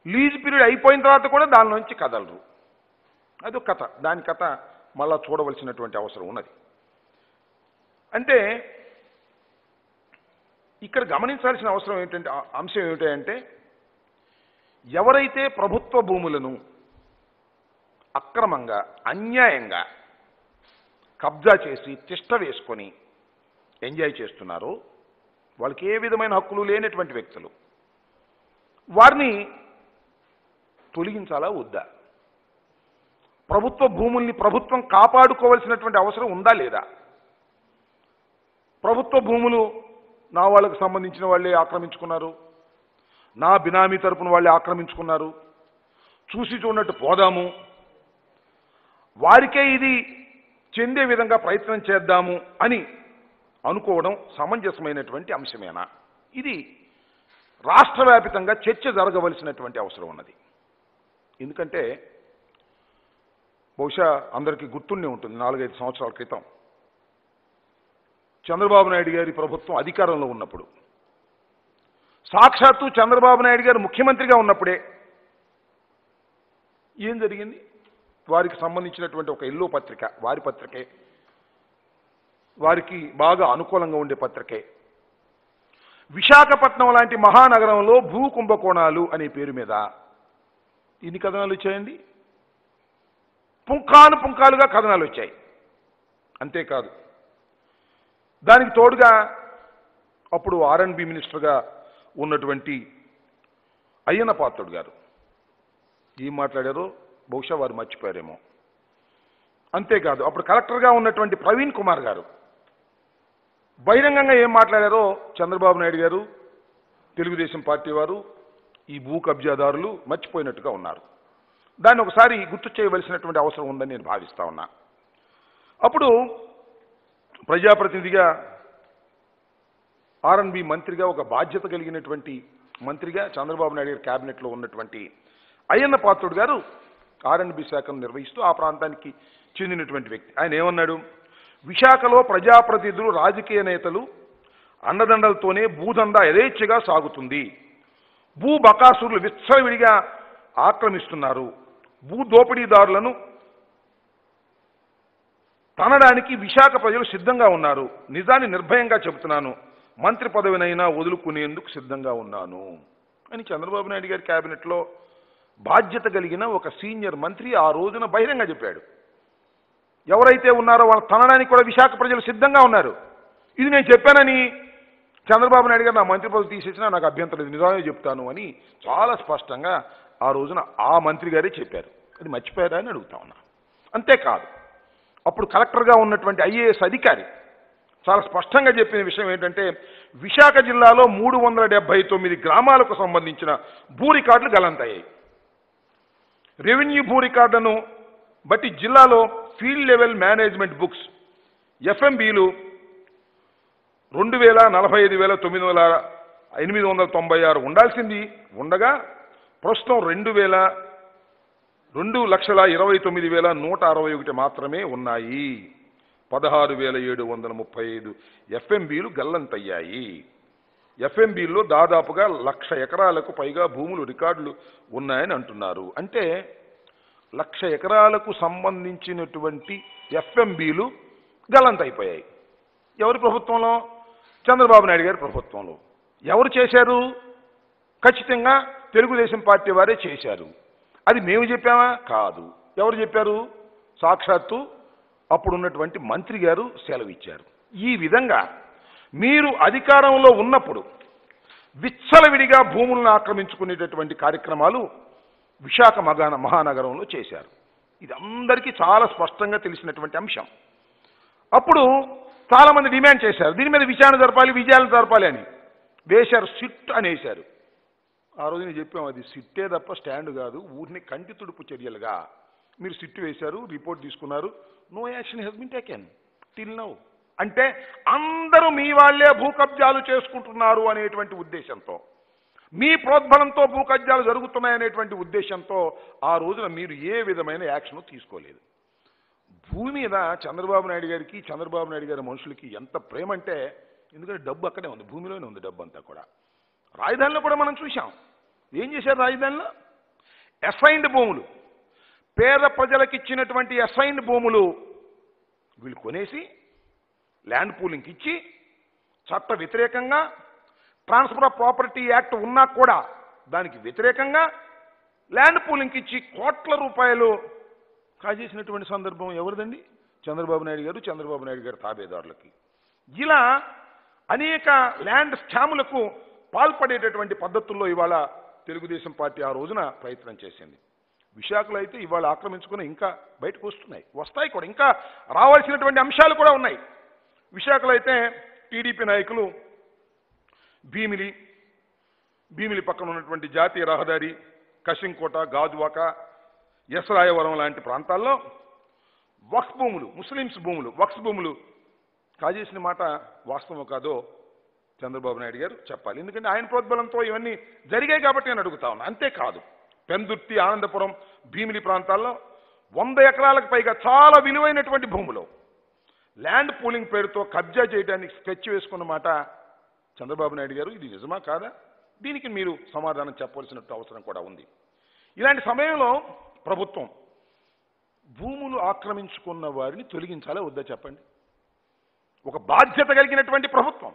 lease period అయిపోయిన తర్వాత కూడా దానిలోంచి కదలరు అదొక కథ దాని కథ మళ్ళా చూడవలసినటువంటి అవసరం ఉన్నది అంటే ఇక్కడ గమనించాల్సిన అవసరం ఏంటంటే ఆ అంశం ఏమిటంటే ఎవరైతే ప్రభుత్వ భూములను అక్రమంగా అన్యాయంగా కబ్జా చేసి తిష్ట వేసుకొని ఎంజాయ్ చేస్తున్నారో వాళ్ళకి ఏ విధమైన హక్కులు లేనటువంటి వ్యక్తులు వారిని తొలగించాలా వద్దా ప్రభుత్వ భూముల్ని ప్రభుత్వం కాపాడుకోవాల్సినటువంటి అవసరం ఉందా లేదా ప్రభుత్వ భూములు నా వాళ్ళకు సంబంధించిన వాళ్ళే ఆక్రమించుకున్నారు నా బినామీ తరపున వాళ్ళే ఆక్రమించుకున్నారు చూసి చూడనట్టు పోదాము వారికే ఇది చెందే విధంగా ప్రయత్నం చేద్దాము అని అనుకోవడం సమంజసమైనటువంటి అంశమేనా ఇది రాష్ట్ర వ్యాపితంగా చర్చ జరగవలసినటువంటి అవసరం ఉన్నది ఎందుకంటే బహుశా అందరికీ గుర్తుండే ఉంటుంది నాలుగైదు సంవత్సరాల క్రితం చంద్రబాబు నాయుడు గారి ప్రభుత్వం అధికారంలో ఉన్నప్పుడు సాక్షాత్తు చంద్రబాబు నాయుడు గారు ముఖ్యమంత్రిగా ఉన్నప్పుడే ఏం జరిగింది వారికి సంబంధించినటువంటి ఒక ఎల్లో పత్రిక వారి పత్రికే వారికి బాగా అనుకూలంగా ఉండే పత్రికే విశాఖపట్నం లాంటి మహానగరంలో భూ కుంభకోణాలు అనే పేరు మీద ఇన్ని కథనాలు వచ్చాయండి పుంఖాను పుంఖాలుగా కథనాలు వచ్చాయి అంతేకాదు దానికి తోడుగా అప్పుడు ఆర్ఎన్బి మినిస్టర్గా ఉన్నటువంటి అయ్యన్న పాత్రుడు గారు ఏం మాట్లాడారో బహుశా వారు మర్చిపోయారేమో అంతేకాదు అప్పుడు కలెక్టర్గా ఉన్నటువంటి ప్రవీణ్ కుమార్ గారు బహిరంగంగా ఏం మాట్లాడారో చంద్రబాబు నాయుడు గారు తెలుగుదేశం పార్టీ వారు ఈ భూ కబ్జాదారులు మర్చిపోయినట్టుగా ఉన్నారు దాన్ని ఒకసారి గుర్తు చేయవలసినటువంటి అవసరం ఉందని నేను భావిస్తా ఉన్నా అప్పుడు ప్రజాప్రతినిధిగా ఆర్ఎన్బి మంత్రిగా ఒక బాధ్యత కలిగినటువంటి మంత్రిగా చంద్రబాబు నాయుడు గారి క్యాబినెట్లో ఉన్నటువంటి అయ్యన్న పాత్రుడు గారు ఆర్ఎన్బి శాఖను నిర్వహిస్తూ ఆ ప్రాంతానికి చెందినటువంటి వ్యక్తి ఆయన ఏమన్నాడు విశాఖలో ప్రజాప్రతినిధులు రాజకీయ నేతలు అండదండలతోనే భూదందా యథేచ్ఛగా సాగుతుంది భూ బకాసురులు విచ్చలవిడిగా ఆక్రమిస్తున్నారు భూ దోపిడీదారులను తనడానికి విశాఖ ప్రజలు సిద్ధంగా ఉన్నారు నిజాన్ని నిర్భయంగా చెబుతున్నాను మంత్రి పదవినైనా వదులుకునేందుకు సిద్ధంగా ఉన్నాను అని చంద్రబాబు నాయుడు గారి కేబినెట్లో బాధ్యత కలిగిన ఒక సీనియర్ మంత్రి ఆ రోజున బహిరంగ చెప్పాడు ఎవరైతే ఉన్నారో వాళ్ళ తనడానికి కూడా విశాఖ ప్రజలు సిద్ధంగా ఉన్నారు ఇది నేను చెప్పానని చంద్రబాబు నాయుడు గారు నా మంత్రి పదవి తీసేసినా నాకు అభ్యంతరం లేదు నిజమే చెప్తాను అని చాలా స్పష్టంగా ఆ రోజున ఆ మంత్రి గారే చెప్పారు అది మర్చిపోయారా అని అడుగుతా ఉన్నా అంతేకాదు అప్పుడు కలెక్టర్గా ఉన్నటువంటి ఐఏఎస్ అధికారి చాలా స్పష్టంగా చెప్పిన విషయం ఏంటంటే విశాఖ జిల్లాలో మూడు వందల డెబ్బై తొమ్మిది గ్రామాలకు సంబంధించిన భూ రికార్డులు గలంతయ్యాయి రెవెన్యూ భూ రికార్డులను బట్టి జిల్లాలో ఫీల్డ్ లెవెల్ మేనేజ్మెంట్ బుక్స్ ఎఫ్ఎంబీలు రెండు వేల నలభై ఐదు వేల తొమ్మిది వందల ఎనిమిది వందల తొంభై ఆరు ఉండాల్సింది ఉండగా ప్రస్తుతం రెండు వేల రెండు లక్షల ఇరవై తొమ్మిది వేల నూట అరవై ఒకటి మాత్రమే ఉన్నాయి పదహారు వేల ఏడు వందల ముప్పై ఐదు ఎఫ్ఎంబీలు గల్లంతయ్యాయి ఎఫ్ఎంబీల్లో దాదాపుగా లక్ష ఎకరాలకు పైగా భూములు రికార్డులు ఉన్నాయని అంటున్నారు అంటే లక్ష ఎకరాలకు సంబంధించినటువంటి ఎఫ్ఎంబీలు గల్లంతైపోయాయి ఎవరి ప్రభుత్వంలో చంద్రబాబు నాయుడు గారి ప్రభుత్వంలో ఎవరు చేశారు ఖచ్చితంగా తెలుగుదేశం పార్టీ వారే చేశారు అది మేము చెప్పామా కాదు ఎవరు చెప్పారు సాక్షాత్తు అప్పుడున్నటువంటి మంత్రి గారు సెలవిచ్చారు ఈ విధంగా మీరు అధికారంలో ఉన్నప్పుడు విచ్చలవిడిగా భూములను ఆక్రమించుకునేటటువంటి కార్యక్రమాలు విశాఖ మగాన మహానగరంలో చేశారు ఇది అందరికీ చాలా స్పష్టంగా తెలిసినటువంటి అంశం అప్పుడు చాలామంది డిమాండ్ చేశారు దీని మీద విచారణ జరపాలి విజయాలను జరపాలి అని వేశారు సిట్ అనేశారు ఆ రోజు నేను చెప్పాం అది సిట్టే తప్ప స్టాండ్ కాదు ఊరిని కంటి తుడుపు చర్యలుగా మీరు సిట్ వేశారు రిపోర్ట్ తీసుకున్నారు no action he's been taken till now అంటే అందరూ మీ వాళ్ళే భూ కబ్జాలు చేసుకుంటున్నారు అనేటువంటి ఉద్దేశంతో మీ ప్రోద్బలంతో భూ కబ్జాలు జరుగుతున్నాయనేటువంటి ఉద్దేశంతో ఆ రోజున మీరు ఏ విధమైన యాక్షన్ తీసుకోలేదు భూమి మీద చంద్రబాబు నాయుడు గారికి చంద్రబాబు నాయుడు గారి మనుషులకి ఎంత ప్రేమ అంటే ఎందుకంటే డబ్బు అక్కడే ఉంది భూమిలోనే ఉంది డబ్బు అంతా కూడా రాజధానిలో కూడా మనం చూసాం ఏం చేశారు రాజధానిలో అసైన్డ్ భూములు పేద ప్రజలకు ఇచ్చినటువంటి అసైన్డ్ భూములు వీళ్ళు కొనేసి ల్యాండ్ పూలింగ్కి ఇచ్చి చట్ట వ్యతిరేకంగా ట్రాన్స్ఫర్ ఆఫ్ ప్రాపర్టీ యాక్ట్ ఉన్నా కూడా దానికి వ్యతిరేకంగా ల్యాండ్ పూలింగ్కి ఇచ్చి కోట్ల రూపాయలు కాజేసినటువంటి సందర్భం ఎవరిదండి చంద్రబాబు నాయుడు గారు చంద్రబాబు నాయుడు గారు తాబేదారులకి ఇలా అనేక ల్యాండ్ స్కాములకు పాల్పడేటటువంటి పద్ధతుల్లో ఇవాళ తెలుగుదేశం పార్టీ ఆ రోజున ప్రయత్నం చేసింది విశాఖలో అయితే ఇవాళ ఆక్రమించుకుని ఇంకా బయటకు వస్తున్నాయి వస్తాయి కూడా ఇంకా రావాల్సినటువంటి అంశాలు కూడా ఉన్నాయి విశాఖలో అయితే టీడీపీ నాయకులు భీమిలి భీమిలి పక్కన ఉన్నటువంటి జాతీయ రహదారి కశింకోట గాజువాక ఎస్రాయవరం లాంటి ప్రాంతాల్లో వక్ఫ్ భూములు ముస్లిమ్స్ భూములు వక్స్ భూములు కాజేసిన మాట వాస్తవం కాదో చంద్రబాబు నాయుడు గారు చెప్పాలి ఎందుకంటే ఆయన ప్రోద్బలంతో ఇవన్నీ జరిగాయి కాబట్టి నేను అడుగుతా ఉన్నా అంతేకాదు పెందుర్తి ఆనందపురం భీమిలి ప్రాంతాల్లో వంద ఎకరాలకు పైగా చాలా విలువైనటువంటి భూములు ల్యాండ్ పూలింగ్ పేరుతో కబ్జా చేయడానికి స్కెచ్ వేసుకున్న మాట చంద్రబాబు నాయుడు గారు ఇది నిజమా కాదా దీనికి మీరు సమాధానం చెప్పవలసిన అవసరం కూడా ఉంది ఇలాంటి సమయంలో ప్రభుత్వం భూములు ఆక్రమించుకున్న వారిని తొలగించాలా వద్దా చెప్పండి ఒక బాధ్యత కలిగినటువంటి ప్రభుత్వం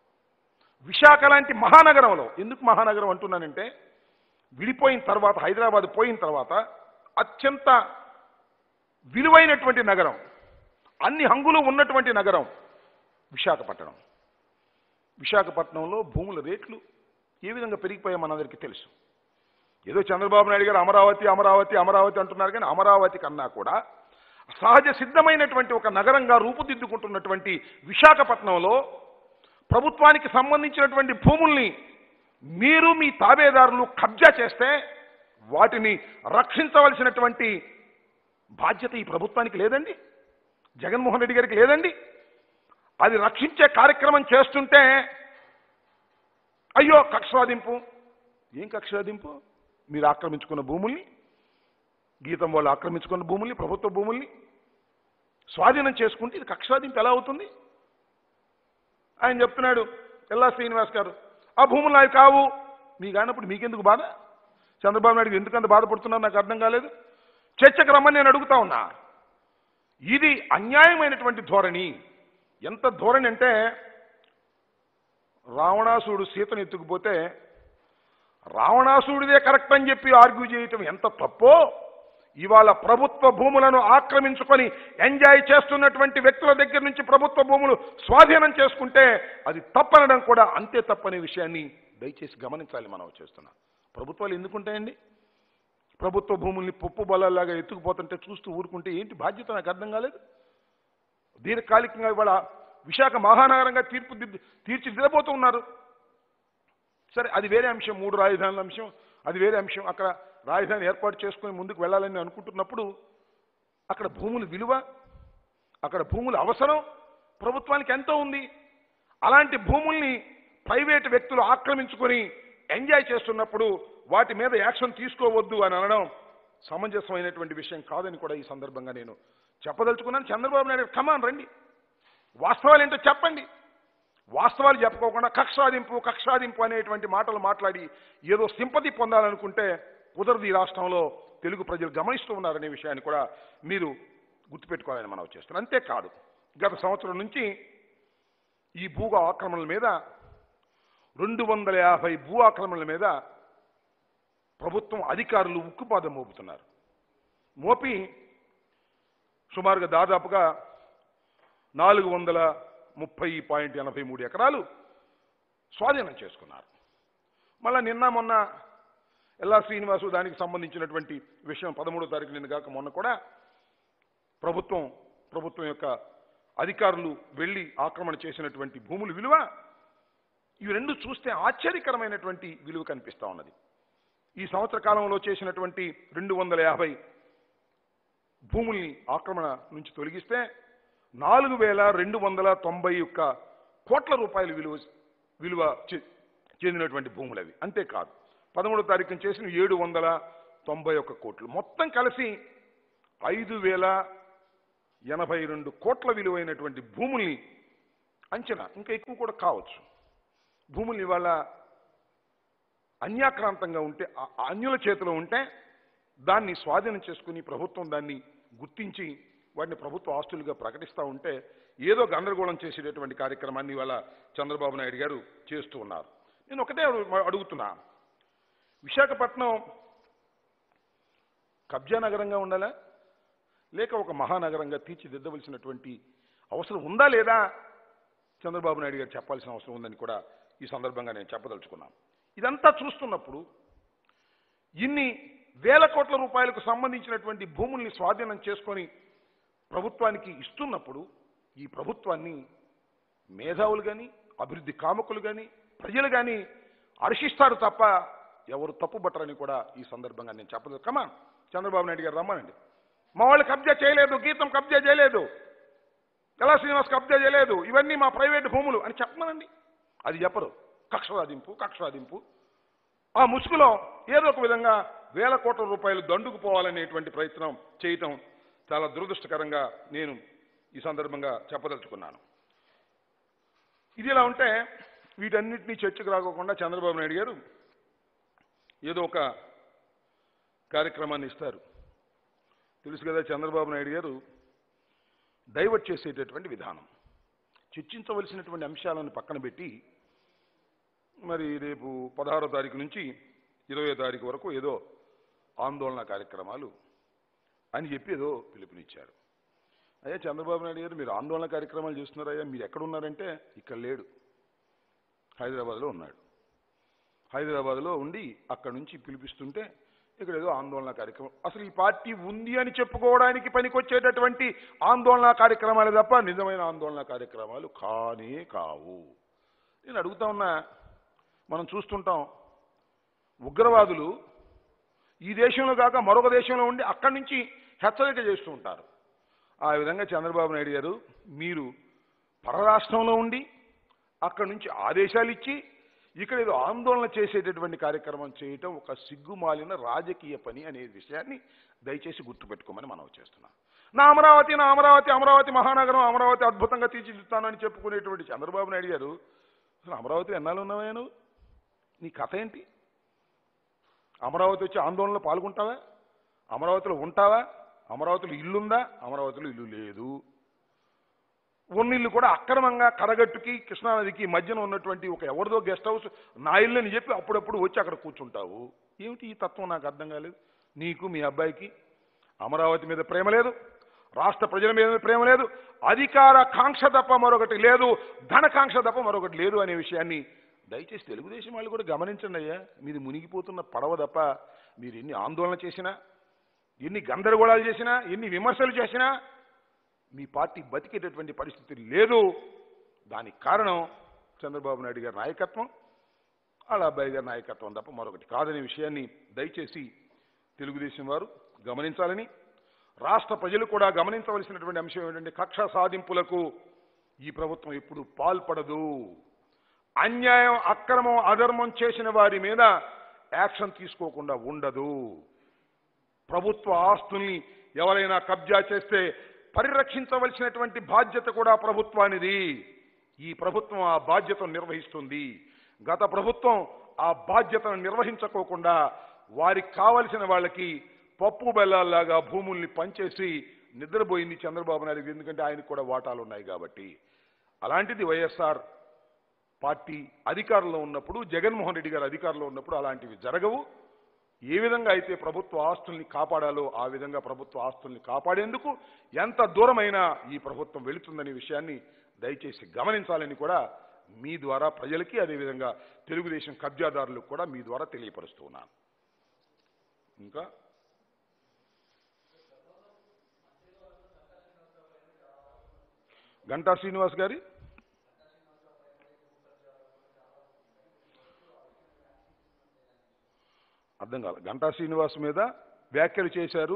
విశాఖ లాంటి మహానగరంలో ఎందుకు మహానగరం అంటున్నానంటే విడిపోయిన తర్వాత హైదరాబాద్ పోయిన తర్వాత అత్యంత విలువైనటువంటి నగరం అన్ని హంగులు ఉన్నటువంటి నగరం విశాఖపట్నం విశాఖపట్నంలో భూముల రేట్లు ఏ విధంగా పెరిగిపోయాయో మనందరికీ తెలుసు ఏదో చంద్రబాబు నాయుడు గారు అమరావతి అమరావతి అమరావతి అంటున్నారు కానీ అమరావతి కన్నా కూడా సహజ సిద్ధమైనటువంటి ఒక నగరంగా రూపుదిద్దుకుంటున్నటువంటి విశాఖపట్నంలో ప్రభుత్వానికి సంబంధించినటువంటి భూముల్ని మీరు మీ తాబేదారులు కబ్జా చేస్తే వాటిని రక్షించవలసినటువంటి బాధ్యత ఈ ప్రభుత్వానికి లేదండి జగన్మోహన్ రెడ్డి గారికి లేదండి అది రక్షించే కార్యక్రమం చేస్తుంటే అయ్యో కక్ష సాధింపు ఏం కక్ష సాధింపు మీరు ఆక్రమించుకున్న భూముల్ని గీతం వాళ్ళు ఆక్రమించుకున్న భూముల్ని ప్రభుత్వ భూముల్ని స్వాధీనం చేసుకుంటే ఇది కక్ష సాధింపు ఎలా అవుతుంది ఆయన చెప్తున్నాడు ఎల్లా శ్రీనివాస్ గారు ఆ భూములు నావి కావు మీకు అన్నప్పుడు మీకెందుకు బాధ చంద్రబాబు నాయుడు ఎందుకంత బాధపడుతున్నారు నాకు అర్థం కాలేదు చర్చకు రమ్మని నేను అడుగుతా ఉన్నా ఇది అన్యాయమైనటువంటి ధోరణి ఎంత ధోరణి అంటే రావణాసుడు సీతను ఎత్తుకుపోతే రావణాసుడిదే కరెక్ట్ అని చెప్పి ఆర్గ్యూ చేయటం ఎంత తప్పో ఇవాళ ప్రభుత్వ భూములను ఆక్రమించుకొని ఎంజాయ్ చేస్తున్నటువంటి వ్యక్తుల దగ్గర నుంచి ప్రభుత్వ భూములు స్వాధీనం చేసుకుంటే అది తప్పనడం కూడా అంతే తప్పనే విషయాన్ని దయచేసి గమనించాలి మనం చేస్తున్నాం ప్రభుత్వాలు ఎందుకుంటాయండి ప్రభుత్వ భూముల్ని పప్పు బలాల్లాగా ఎత్తుకుపోతుంటే చూస్తూ ఊరుకుంటే ఏంటి బాధ్యత నాకు అర్థం కాలేదు దీర్ఘకాలికంగా ఇవాళ విశాఖ మహానగరంగా తీర్పు దిద్దు- తీర్చిదిద్దబోతూ ఉన్నారు సరే అది వేరే అంశం మూడు రాజధానుల అంశం అది వేరే అంశం అక్కడ రాజధాని ఏర్పాటు చేసుకొని ముందుకు వెళ్ళాలని అనుకుంటున్నప్పుడు అక్కడ భూముల విలువ అక్కడ భూముల అవసరం ప్రభుత్వానికి ఎంతో ఉంది అలాంటి భూముల్ని ప్రైవేట్ వ్యక్తులు ఆక్రమించుకొని ఎంజాయ్ చేస్తున్నప్పుడు వాటి మీద యాక్షన్ తీసుకోవద్దు అని అనడం సమంజసమైనటువంటి విషయం కాదని కూడా ఈ సందర్భంగా నేను చెప్పదలుచుకున్నాను చంద్రబాబు నాయుడు గారు, కమాన్ రండి వాస్తవాలు ఏంటో చెప్పండి వాస్తవాలు చెప్పుకోకుండా కక్షాదింపు కక్షాదింపు అనేటువంటి మాటలు మాట్లాడి ఏదో సింపతి పొందాలనుకుంటే కుదరదు ఈ రాష్ట్రంలో తెలుగు ప్రజలు గమనిస్తూ ఉన్నారనే విషయాన్ని కూడా మీరు గుర్తుపెట్టుకోవాలని మనం చేస్తున్నాం అంతేకాదు గత సంవత్సరం నుంచి ఈ భూ ఆక్రమణల మీద రెండు వందల యాభై భూ ఆక్రమణల మీద ప్రభుత్వం అధికారులు ఉక్కుపాదం మోపుతున్నారు మోపి సుమారుగా దాదాపుగా నాలుగు వందల ముప్పై పాయింట్ ఎనభై మూడు ఎకరాలు స్వాధీనం చేసుకున్నారు మళ్ళా నిన్న మొన్న ఎల్లా శ్రీనివాసు దానికి సంబంధించినటువంటి విషయం పదమూడో తారీఖు నిన్న కాక మొన్న కూడా ప్రభుత్వం ప్రభుత్వం యొక్క అధికారులు వెళ్ళి ఆక్రమణ చేసినటువంటి భూముల విలువ ఇవి రెండు చూస్తే ఆశ్చర్యకరమైనటువంటి విలువ కనిపిస్తా ఉన్నది ఈ సంవత్సర కాలంలో చేసినటువంటి రెండు వందల యాభై భూముల్ని ఆక్రమణ నుంచి తొలగిస్తే నాలుగు వేల రెండు వందల తొంభై ఒక్క కోట్ల రూపాయల విలువ విలువ చె- చెందినటువంటి భూములు అవి అంతేకాదు పదమూడో తారీఖున చేసిన ఏడు వందల తొంభై ఒక్క కోట్లు మొత్తం కలిసి ఐదు వేల ఎనభై రెండు కోట్ల విలువైనటువంటి భూముల్ని అంచనా ఇంకా ఎక్కువ కూడా కావచ్చు భూముల్ని ఇవాళ అన్యాక్రాంతంగా ఉంటే ఆ- ఆ అన్యుల చేతిలో ఉంటే దాన్ని స్వాధీనం చేసుకుని ప్రభుత్వం దాన్ని గుర్తించి వాటిని ప్రభుత్వ ఆస్తులుగా ప్రకటిస్తూ ఉంటే ఏదో గందరగోళం చేసేటటువంటి కార్యక్రమాన్ని ఇవాళ చంద్రబాబు నాయుడు గారు చేస్తూ ఉన్నారు నేను ఒకటే అడుగు- అడుగుతున్నా విశాఖపట్నం కబ్జా నగరంగా ఉండాలా లేక ఒక మహానగరంగా తీర్చిదిద్దవలసినటువంటి అవసరం ఉందా లేదా చంద్రబాబు నాయుడు గారు చెప్పాల్సిన అవసరం ఉందని కూడా ఈ సందర్భంగా నేను చెప్పదలుచుకున్నాను ఇదంతా చూస్తున్నప్పుడు ఇన్ని వేల కోట్ల రూపాయలకు సంబంధించినటువంటి భూముల్ని స్వాధీనం చేసుకొని ప్రభుత్వానికి ఇస్తున్నప్పుడు ఈ ప్రభుత్వాన్ని మేధావులు కానీ అభివృద్ధి కాముకులు కానీ ప్రజలు కానీ హర్షిస్తారు తప్ప ఎవరు తప్పుబట్టరని కూడా ఈ సందర్భంగా నేను చెప్పదు కమా చంద్రబాబు నాయుడు గారు రమ్మనండి మా వాళ్ళు కబ్జా చేయలేదు గీతం కబ్జా చేయలేదు కళా శ్రీనివాస్ కబ్జా చేయలేదు ఇవన్నీ మా ప్రైవేట్ భూములు అని చెప్పమనండి అది చెప్పరు కక్ష సాధింపు కక్ష సాధింపు ఆ ముసుగులో ఏదో ఒక విధంగా వేల కోట్ల రూపాయలు దండుకు పోవాలనేటువంటి ప్రయత్నం చేయటం చాలా దురదృష్టకరంగా నేను ఈ సందర్భంగా చెప్పదలుచుకున్నాను ఇది ఇలా ఉంటే వీటన్నిటినీ చర్చకు రాకోకుండా చంద్రబాబు నాయుడు గారు ఏదో ఒక కార్యక్రమాన్ని ఇస్తారు తెలుసు కదా చంద్రబాబు నాయుడు గారు డైవర్ట్ చేసేటటువంటి విధానం చర్చించవలసినటువంటి అంశాలను పక్కన పెట్టి మరి రేపు పదహారో తారీఖు నుంచి ఇరవై తారీఖు వరకు ఏదో ఆందోళన కార్యక్రమాలు అని చెప్పి ఏదో పిలుపునిచ్చారు అయ్యా చంద్రబాబు నాయుడు గారు మీరు ఆందోళన కార్యక్రమాలు చేస్తున్నారయ్యా మీరు ఎక్కడ ఉన్నారంటే ఇక్కడ లేడు హైదరాబాద్లో ఉన్నాడు హైదరాబాద్లో ఉండి అక్కడ నుంచి పిలిపిస్తుంటే ఇక్కడ ఏదో ఆందోళన కార్యక్రమం అసలు ఈ పార్టీ ఉంది అని చెప్పుకోవడానికి పనికొచ్చేటటువంటి ఆందోళన కార్యక్రమాలు తప్ప నిజమైన ఆందోళన కార్యక్రమాలు కానే కావు నేను అడుగుతా ఉన్నా మనం చూస్తుంటాం ఉగ్రవాదులు ఈ దేశంలో కాక మరొక దేశంలో ఉండి అక్కడి నుంచి హెచ్చరిక చేస్తూ ఉంటారు ఆ విధంగా చంద్రబాబు నాయుడు గారు మీరు పరరాష్ట్రంలో ఉండి అక్కడి నుంచి ఆదేశాలు ఇచ్చి ఇక్కడ ఏదో ఆందోళన చేసేటటువంటి కార్యక్రమం చేయటం ఒక సిగ్గుమాలిన రాజకీయ పని అనే విషయాన్ని దయచేసి గుర్తుపెట్టుకోమని మనం చేస్తున్నాం నా అమరావతి నా అమరావతి అమరావతి మహానగరం అమరావతి అద్భుతంగా తీర్చిదిద్దుతానని చెప్పుకునేటువంటి చంద్రబాబు నాయుడు గారు అసలు అమరావతి ఎన్నాళ్ళు ఉన్నావా నువ్వు నీ కథ ఏంటి అమరావతి వచ్చి ఆందోళనలో పాల్గొంటావా అమరావతిలో ఉంటావా అమరావతిలో ఇల్లుందా అమరావతిలో ఇల్లు లేదు ఉన్న ఇల్లు కూడా అక్రమంగా కరగట్టుకి కృష్ణానదికి మధ్యన ఉన్నటువంటి ఒక ఎవరిదో గెస్ట్ హౌస్ నా ఇల్లు అని చెప్పి అప్పుడప్పుడు వచ్చి అక్కడ కూర్చుంటావు ఏమిటి ఈ తత్వం నాకు అర్థం కాలేదు నీకు మీ అబ్బాయికి అమరావతి మీద ప్రేమ లేదు రాష్ట్ర ప్రజల మీద ప్రేమ లేదు అధికార కాంక్ష తప్ప మరొకటి లేదు ధనకాంక్ష తప్ప మరొకటి లేదు అనే విషయాన్ని దయచేసి తెలుగుదేశం వాళ్ళు కూడా గమనించండి అయ్యా మీది మునిగిపోతున్న పడవ తప్ప మీరు ఎన్ని ఆందోళన చేసినా ఎన్ని గందరగోళాలు చేసినా ఎన్ని విమర్శలు చేసినా మీ పార్టీ బతికేటటువంటి పరిస్థితి లేదు దానికి కారణం చంద్రబాబు నాయుడు గారి నాయకత్వం వాళ్ళ అబ్బాయి గారి నాయకత్వం తప్ప మరొకటి కాదనే విషయాన్ని దయచేసి తెలుగుదేశం వారు గమనించాలని రాష్ట్ర ప్రజలు కూడా గమనించవలసినటువంటి అంశం ఏంటంటే కక్ష సాధింపులకు ఈ ప్రభుత్వం ఎప్పుడు పాల్పడదు అన్యాయం అక్రమం అధర్మం చేసిన వారి మీద యాక్షన్ తీసుకోకుండా ఉండదు ప్రభుత్వ ఆస్తుల్ని ఎవరైనా కబ్జా చేస్తే పరిరక్షించవలసినటువంటి బాధ్యత కూడా ప్రభుత్వానిది ఈ ప్రభుత్వం ఆ బాధ్యతను నిర్వహిస్తుంది గత ప్రభుత్వం ఆ బాధ్యతను నిర్వహించకోకుండా వారికి కావలసిన వాళ్ళకి పప్పు బెల్లాల్లాగా భూముల్ని పంచేసి నిద్రపోయింది చంద్రబాబు నాయుడు ఎందుకంటే ఆయనకు కూడా వాటాలు ఉన్నాయి కాబట్టి అలాంటిది వైఎస్ఆర్ పార్టీ అధికారంలో ఉన్నప్పుడు జగన్మోహన్ రెడ్డి గారు అధికారంలో ఉన్నప్పుడు అలాంటివి జరగవు ఏ విధంగా అయితే ప్రభుత్వ ఆస్తుల్ని కాపాడాలో ఆ విధంగా ప్రభుత్వ ఆస్తుల్ని కాపాడేందుకు ఎంత దూరమైనా ఈ ప్రభుత్వం వెళుతుందనే విషయాన్ని దయచేసి గమనించాలని కూడా మీ ద్వారా ప్రజలకి అదేవిధంగా తెలుగుదేశం కబ్జాదారులకు కూడా మీ ద్వారా తెలియపరుస్తూ ఉన్నాను ఇంకా గంటా శ్రీనివాస్ గారి అర్థం కాదు గంటా శ్రీనివాస్ మీద వ్యాఖ్యలు చేశారు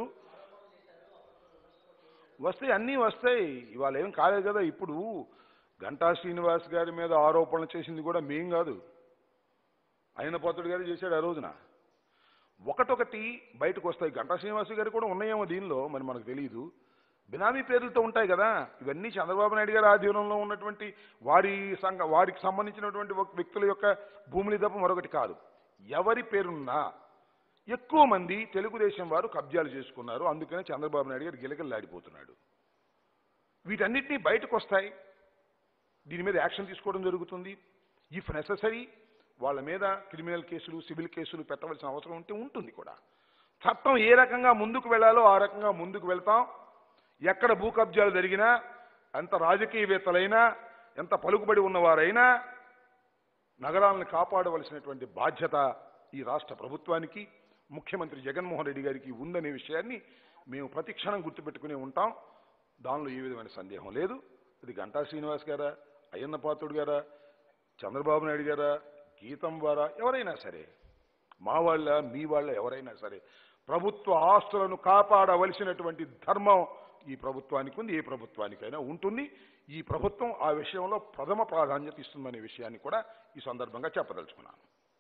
వస్తాయి అన్నీ వస్తాయి ఇవాళ ఏం కాలేదు కదా ఇప్పుడు గంటా శ్రీనివాస్ గారి మీద ఆరోపణలు చేసింది కూడా మేం కాదు అయిన పోతుడు గారు చేశాడు ఆ రోజున ఒకటొకటి బయటకు వస్తాయి గంటా శ్రీనివాస్ గారు కూడా ఉన్నాయేమో దీనిలో మరి మనకు తెలియదు బినామీ పేర్లతో ఉంటాయి కదా ఇవన్నీ చంద్రబాబు నాయుడు గారి ఆధీనంలో ఉన్నటువంటి వారి సంఘ వారికి సంబంధించినటువంటి ఒక వ్యక్తుల యొక్క భూములు తప్ప మరొకటి కాదు ఎవరి పేరున్నా ఎక్కువ మంది తెలుగుదేశం వారు కబ్జాలు చేసుకున్నారు అందుకనే చంద్రబాబు నాయుడు గారు గిలకల్లాడిపోతున్నాడు వీటన్నిటినీ బయటకు వస్తాయి దీని మీద యాక్షన్ తీసుకోవడం జరుగుతుంది ఇఫ్ నెససరీ వాళ్ళ మీద క్రిమినల్ కేసులు సివిల్ కేసులు పెట్టవలసిన అవసరం ఉంటే ఉంటుంది కూడా చట్టం ఏ రకంగా ముందుకు వెళ్ళాలో ఆ రకంగా ముందుకు వెళ్తాం ఎక్కడ భూ కబ్జాలు జరిగినా ఎంత రాజకీయవేత్తలైనా ఎంత పలుకుబడి ఉన్నవారైనా నగరాలను కాపాడవలసినటువంటి బాధ్యత ఈ రాష్ట్ర ప్రభుత్వానికి ముఖ్యమంత్రి జగన్మోహన్ రెడ్డి గారికి ఉందనే విషయాన్ని మేము ప్రతిక్షణం గుర్తుపెట్టుకుని ఉంటాం దానిలో ఏ విధమైన సందేహం లేదు ఇది గంటా శ్రీనివాస్ గారా అయ్యన్న పాత్రుడు గారా చంద్రబాబు నాయుడు గారా గీతం వారా ఎవరైనా సరే మా వాళ్ళ మీ వాళ్ళ ఎవరైనా సరే ప్రభుత్వ ఆస్తులను కాపాడవలసినటువంటి ధర్మం ఈ ప్రభుత్వానికి ఉంది ఏ ప్రభుత్వానికైనా ఉంటుంది ఈ ప్రభుత్వం ఆ విషయంలో ప్రథమ ప్రాధాన్యత ఇస్తుందనే విషయాన్ని కూడా ఈ సందర్భంగా చెప్పదలుచుకున్నాను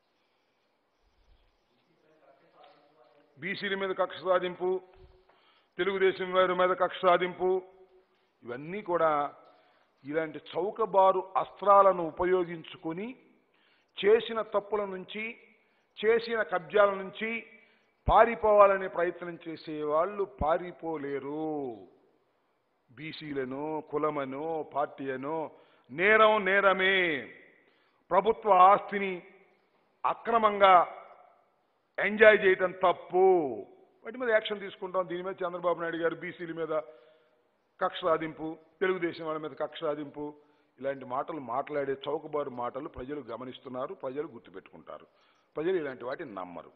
బీసీల మీద కక్ష సాధింపు తెలుగుదేశం వారి మీద కక్ష సాధింపు ఇవన్నీ కూడా ఇలాంటి చౌకబారు అస్త్రాలను ఉపయోగించుకొని చేసిన తప్పుల నుంచి చేసిన కబ్జాల నుంచి పారిపోవాలనే ప్రయత్నం చేసే వాళ్ళు పారిపోలేరు బీసీలను కులమను పార్టీ అనో నేరం నేరమే ప్రభుత్వ ఆస్తిని అక్రమంగా ఎంజాయ్ చేయటం తప్పు వాటి మీద యాక్షన్ తీసుకుంటాం దీని మీద చంద్రబాబు నాయుడు గారు బీసీల మీద కక్ష సాధింపు తెలుగుదేశం వాళ్ళ మీద కక్ష సాధింపు ఇలాంటి మాటలు మాట్లాడే చౌకబారు మాటలు ప్రజలు గమనిస్తున్నారు ప్రజలు గుర్తుపెట్టుకుంటారు ప్రజలు ఇలాంటి వాటిని నమ్మరు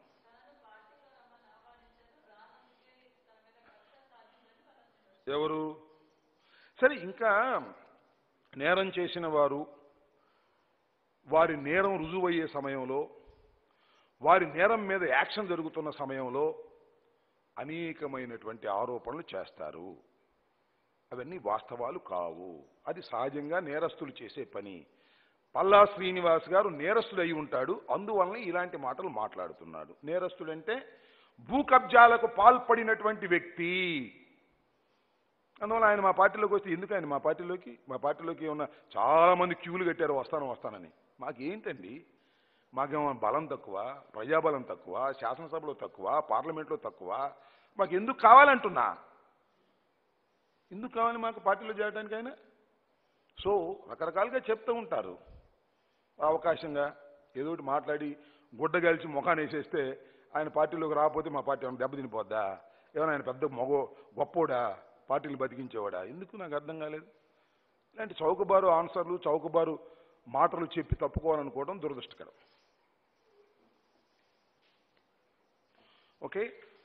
ఎవరు సరే ఇంకా నేరం చేసిన వారు వారి నేరం రుజువయ్యే సమయంలో వారి నేరం మీద యాక్షన్ జరుగుతున్న సమయంలో అనేకమైనటువంటి ఆరోపణలు చేస్తారు అవన్నీ వాస్తవాలు కావు అది సహజంగా నేరస్తులు చేసే పని పల్లా శ్రీనివాస్ గారు నేరస్తుడు అయి ఉంటాడు అందువలన ఇలాంటి మాటలు మాట్లాడుతున్నాడు నేరస్తుడంటే భూ కబ్జాలకు పాల్పడినటువంటి వ్యక్తి అందువల్ల ఆయన మా పార్టీలోకి వస్తే ఎందుకు ఆయన మా పార్టీలోకి మా పార్టీలోకి ఏమన్నా చాలా మంది క్యూలు కట్టారు వస్తాను వస్తానని మాకేంటండి మాకేమో బలం తక్కువ ప్రజాబలం తక్కువ శాసనసభలో తక్కువ పార్లమెంట్లో తక్కువ మాకు ఎందుకు కావాలంటున్నా ఎందుకు కావాలి మాకు పార్టీలో చేరడానికి ఆయన సో రకరకాలుగా చెప్తూ ఉంటారు అవకాశంగా ఏదో ఒకటి మాట్లాడి గుడ్డ కలిసి ముఖాన్ని వేసేస్తే ఆయన పార్టీలోకి రాకపోతే మా పార్టీ ఏమైనా దెబ్బతినిపోద్దా ఏమైనా ఆయన పెద్ద మగో గొప్పోడా పార్టీలు బతికించేవాడా ఎందుకు నాకు అర్థం కాలేదు ఇలాంటి చౌకబారు ఆన్సర్లు చౌకబారు మాటలు చెప్పి తప్పుకోవాలనుకోవడం దురదృష్టకరం ఓకే